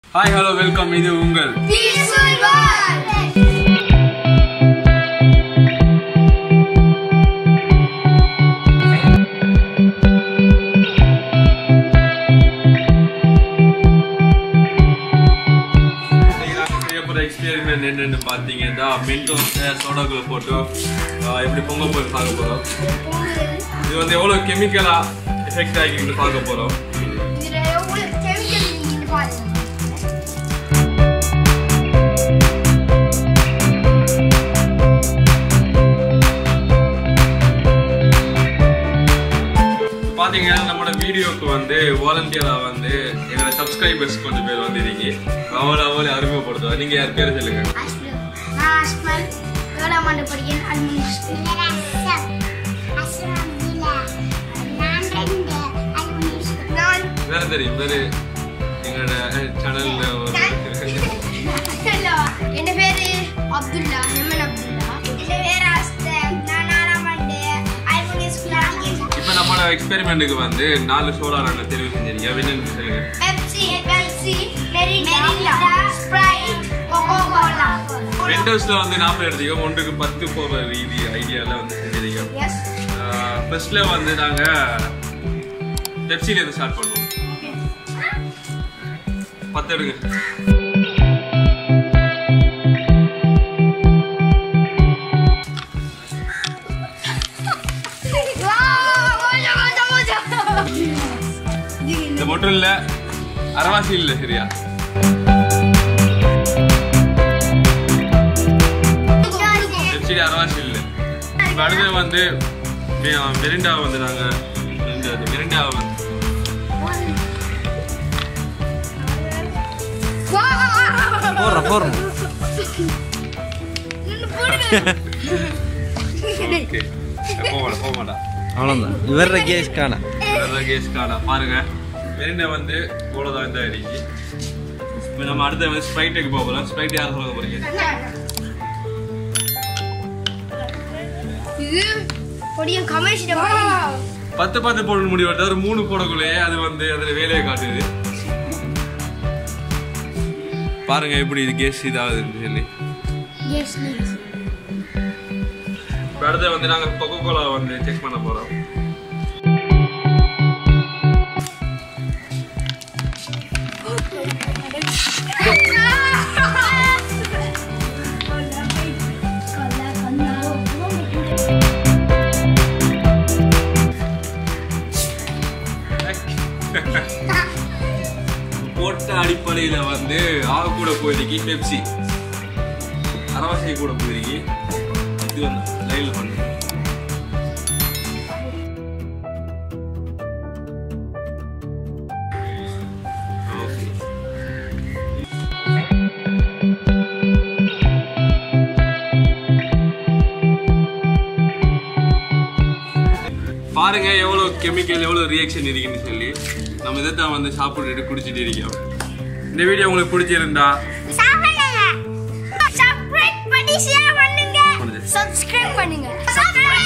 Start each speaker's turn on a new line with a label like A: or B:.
A: Hi hello welcome இது உங்கள்
B: Peaceful world.
A: இன்னைக்கு நாங்க செய்ய போற எக்ஸ்பெரிமெண்ட் என்னன்னு பாத்தீங்கன்னா மென்டோஸ் சோடாக்குள்ள போட்டு ஆஹ், எப்படி பொங்க போய் பார்க்க போறோம் இது வந்து எவ்வளவு கெமிக்கலா எஃபெக்ட் ஆகிருக்கு பார்க்க போறோம்
B: இதுல எவ்வளவு chemical இருக்குன்னு பாருங்க.
A: இப்ப பாத்தீங்கன்னா நம்மளோட வீடியோக்கு வந்து வாலண்டியரா வந்து எங்களோட சப்ஸ்கிரைபர்ஸ் கொஞ்சம் பேர் வந்து இருக்கி அவளை அவளை அறிமுகப்படுத்துவா நீங்க யார் பேர் சொல்லுங்க
B: அஸ்லம். நான் அஸ்மல். ஏழாம் ஆண்டு படிக்கிறேன். அட்மினிஸ்ட். நான்
A: வேற தெரியும் வேறு எங்களோட சேனல்ல ஒரு
B: Hello. என் பேரு அப்துல்லா எம்என் அப்துல்லா என் பேரு அஸ்லம். நான் ஆறாம் ஆண்டு அட்மினிஸ்ட்ல படிக்கிறேன்.
A: இப்ப நம்மளோட எக்ஸ்பெரிமெண்ட்டுக்கு வந்து நாலு சோடா நாங்கள் தெரிவு செஞ்சிருக்கீங்க என்னன்னு சொல்லுங்க
B: Pepsi Pepsi Mirinda Sprite Coca Cola
A: விண்டோஸ்ல வந்து நாற்பது எடுத்துக்கோ ஒன்றுக்கு பத்து போற ரீதி ஐடியால வந்து செஞ்சிருக்கோம்
B: எஸ்
A: ஃபர்ஸ்ட்ல வந்து நாங்க பெப்சில இருந்து ஸ்டார்ட் பண்ணுவோம் பத்து எடுங்க இந்த மட்டும் இல்ல அரவாசி இல்ல சரியா பெப்சில அரவாசி இல்ல இப்ப அடுத்து வந்து மெ- மெரிண்டா வந்து நாங்க மெரிண்டா மெரிண்டா வந்து
C: போடுறேன் போடுறேன்
A: ஓகே போக போக மாட்டா
C: அவ்வளோதான் இவர கேஸ் காண
A: அதான் கேஸ் கார்டா பாருங்க மெரிண்டா வந்து இவ்வளோதான் இந்த அடிக்கு இப்போ நம்ம அடுத்து வந்து ஸ்ப்ரைட்டுக்கு போக போகிறோம் ஸ்ப்ரைட் யார் சொல்ல போறீங்க
B: இது பொடியும் கமர்ஷியல்
A: பத்து பத்து போட முடியும் தவிர மூணு போடக்குள்ளேயே அது வந்து அதில் வேலையை காட்டுது பாருங்க எப்படி இது கேஸ் இதாகுதுன்னு சொல்லி
B: எஸ்
A: இப்போ அடுத்து வந்து நாங்கள் கொக்கோ கோலா வந்து செக் பண்ண போகிறோம் போட்ட அடிப்படையில் வந்து ஆக கூட போயிருக்கு பெப்சி அரவாசி கூட போயிருக்கு இது வந்து லைனில் பண்ணுங்க ஓகே பாருங்க எவ்வளவு கெமிக்கல் எவ்வளவு ரியாக்ஷன் இருக்குன்னு சொல்லி நம்ம இதை தான் வந்து சாப்பிட்டுட்டு குடிச்சிட்டு இருக்கோம் இந்த வீடியோ உங்களுக்கு பிடிச்சிருந்தா
B: சாப்பிடுங்க சப்ஸ்கிரைப் பண்ணி ஷேர் பண்ணுங்க
A: பண்ணுங்க.
B: சப்ஸ்கிரைப் பண்ணுங்க சப்ஸ்கிரைப்